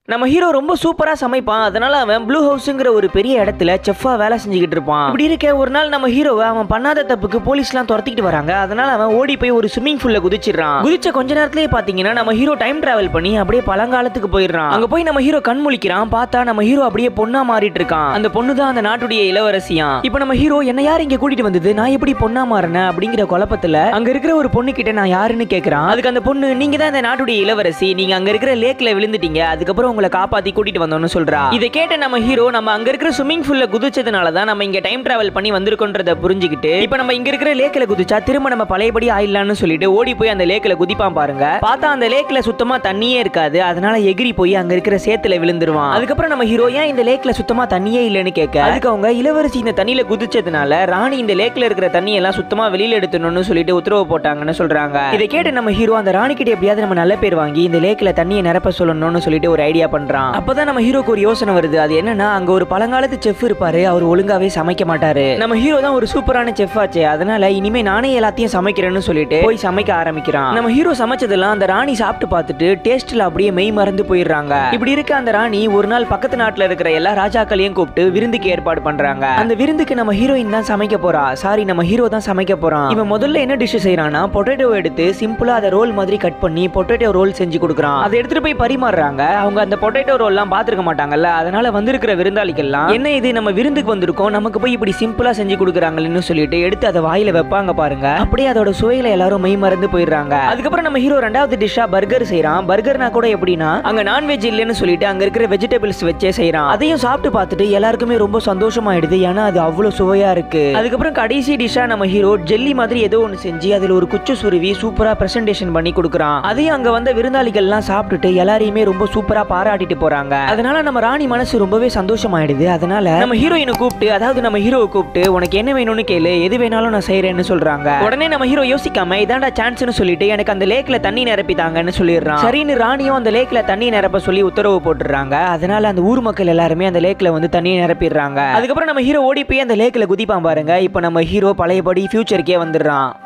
நம்ம ஹீரோ ரொம்ப சூப்பரா சமைப்பான் அதனால அவன் ப்ளூ ஹவுஸ்ங்கிற ஒரு பெரிய இடத்துல செஃப்பா வேலை செஞ்சுக்கிட்டு இருப்பான் இப்படி இருக்க ஒரு நாள் நம்ம ஹீரோவை அவன் பண்ணாத தப்புக்கு போலீஸ்லாம் துரத்திக்கிட்டு வராங்க அதனால அவன் ஓடி போய் ஒரு ஸ்விம்மிங் பூல்ல குதிச்சிடுறான் குதிச்ச கொஞ்ச நேரத்திலேயே பாத்தீங்கன்னா நம்ம ஹீரோ டைம் டிராவல் பண்ணி அப்படியே பழங்காலத்துக்கு போயிடுறான் அங்க போய் நம்ம ஹீரோ கண் முழிக்கிறான் பார்த்தா நம்ம ஹீரோ அப்படியே பொண்ணா மாறிட்டு இருக்கான் அந்த பொண்ணு தான் அந்த நாட்டுடைய இளவரசியா இப்போ நம்ம ஹீரோ என்ன யார் இங்க கூட்டிட்டு வந்தது நான் எப்படி பொண்ணா மாறினேன் அப்படிங்கிற குழப்பத்துல அங்க இருக்கிற ஒரு பொண்ணு கிட்ட நான் யாருன்னு கேக்குறான் அதுக்கு அந்த பொண்ணு நீங்க தான் இந்த நாட்டுடைய இளவரசி நீங்க அங்க இருக்கிற லேக்ல விழுந்துட்டீங்க அதுக்கப்புறம் உங்களை காப்பாத்தி கூட்டிட்டு வந்தோம்னு சொல்றா இதை கேட்ட நம்ம ஹீரோ நம்ம அங்க இருக்கிற ஸ்விம்மிங் பூல்ல குதிச்சதுனால தான் நம்ம இங்க டைம் டிராவல் பண்ணி வந்திருக்கோன்றத புரிஞ்சுக்கிட்டு இப்போ நம்ம இங்க இருக்கிற லேக்ல குதிச்சா திரும்ப நம்ம பழையபடி ஆயிடலாம்னு சொல்லிட்டு ஓடி போய் அந்த லேக்ல குதிப்பான் பாருங்க பார்த்தா அந்த லேக்ல சுத்தமா தண்ணியே இருக்காது அதனால எகிரி போய் அங்க இருக்கிற சேத்துல விழுந்துருவான் அதுக்கப்புறம் நம்ம ஹீரோ ஏன் இந்த லேக்ல சுத்தமா தண்ணியே இல்லைன்னு கேட்க அதுக்கு அவங்க இளவரசி இந்த தண்ணியில குதிச்சதுனால ராணி இந்த லேக்ல இருக்கிற தண்ணி எல்லாம் சுத்தமா வெளியில எடுத்துடணும்னு சொல்லிட்டு உத்தரவு போட்டாங்கன்னு சொல்றாங்க இதை கேட்டு நம்ம ஹீரோ அந்த ராணி கிட்ட எப்படியாவது நம்ம நல்ல பேர் வாங்கி இந்த லேக்ல தண்ணியை நிரப்ப சொல்லணும்னு சொல்லிட்டு ஒரு ஐடியா பண்றான் அப்பதான் நம்ம ஹீரோக்கு ஒரு யோசனை வருது அது என்னன்னா அங்க ஒரு பழங்காலத்து செஃப் இருப்பாரு அவர் ஒழுங்காவே சமைக்க மாட்டாரு நம்ம ஹீரோ தான் ஒரு சூப்பரான செஃப் ஆச்சே அதனால இனிமே நானே எல்லாத்தையும் சமைக்கிறேன்னு சொல்லிட்டு போய் சமைக்க ஆரம்பிக்கிறான் நம்ம ஹீரோ சமைச்சதெல்லாம் அந்த ராணி சாப்பிட்டு பார்த்துட்டு டேஸ்ட்ல அப்படியே மெய் மறந்து போயிடுறாங்க இப்படி இருக்க அந்த ராணி ஒரு நாள் பக்கத்து நாட்டுல இருக்கிற எல்லா ராஜாக்களையும் கூப்பிட்டு விருந்துக்கு ஏற்பாடு பண்றாங்க அந்த விருந்துக்கு நம்ம ஹீரோயின் தான் சமைக்க போறா சாரி நம்ம ஹீரோ தான் சமைக்க போறான் இவன் முதல்ல என்ன டிஷ் செய்யறான்னா பொட்டேட்டோ எடுத்து சிம்பிளா அதை ரோல் மாதிரி கட் பண்ணி பொட்டேட்டோ ரோல் செஞ்சு கொடுக்குறான் அதை எடுத்துட்டு போய் பரிமாறுறாங்க அவங்க அந்த பொட்டேட்டோ ரோல்லாம் பார்த்துருக்க மாட்டாங்கல்ல அதனால வந்திருக்கிற விருந்தாளிகள்லாம் என்ன இது நம்ம விருந்துக்கு வந்திருக்கோம் நமக்கு போய் இப்படி சிம்பிளா செஞ்சு கொடுக்குறாங்கன்னு சொல்லிட்டு எடுத்து அதை வாயில வைப்பாங்க பாருங்க அப்படியே அதோட சுவையில எல்லாரும் மெய் மறந்து போயிடுறாங்க அதுக்கப்புறம் நம்ம ஹீரோ ரெண்டாவது டிஷ்ஷா பர்கர் செய்றான் பர்கர்னா கூட எப்படின்னா அங்க நான்வெஜ் இல்லைன்னு சொல்லிட்டு அங்க இருக்கிற வெஜிடபிள்ஸ் வச்சே செய்றான் அதையும் சாப்பிட்டு பார்த்துட்டு எல்லாருக்குமே ரொம்ப சந்தோஷமாயிடுது ஏன்னா அது அவ்வளவு சுவையா இருக்கு அதுக்கப்புறம் கடைசி டிஷ்ஷா நம்ம ஹீரோ ஜெல்லி மாதிரி ஏதோ ஒன்று செஞ்சு அதுல ஒரு குச்சு சுருவி சூப்பரா பிரசன்டேஷன் பண்ணி கொடுக்குறான் அதையும் அங்க வந்த விருந்தாளிகள்லாம் சாப்பிட்டுட்டு எல்லாரையுமே ரொம்ப சூப்பரா பாராட்டிட்டு போறாங்க அதனால நம்ம ராணி மனசு ரொம்பவே சந்தோஷமாயிடுது அதனால நம்ம ஹீரோயினை கூப்பிட்டு அதாவது நம்ம ஹீரோவை கூப்பிட்டு உனக்கு என்ன வேணும்னு கேளு எது வேணாலும் நான் செய்யறேன்னு சொல்றாங்க உடனே நம்ம ஹீரோ யோசிக்காம இதாண்டா சான்ஸ்னு சொல்லிட்டு எனக்கு அந்த லேக்ல தண்ணி நிரப்பி தாங்கன்னு சொல்லிடுறான் சரின்னு ராணியும் அந்த லேக்ல தண்ணி நிரப்ப சொல்லி உத்தரவு போட்டுறாங்க அதனால அந்த ஊர் மக்கள் எல்லாருமே அந்த லேக்ல வந்து தண்ணியை நிரப்பிடுறாங்க அதுக்கப்புறம் நம்ம ஹீரோ ஓடி போய் அந்த லேக்ல குதிப்பான் பாருங்க இப்போ நம்ம ஹீரோ பழையபடி ஃபியூச்சருக்கே வந்துடுறான்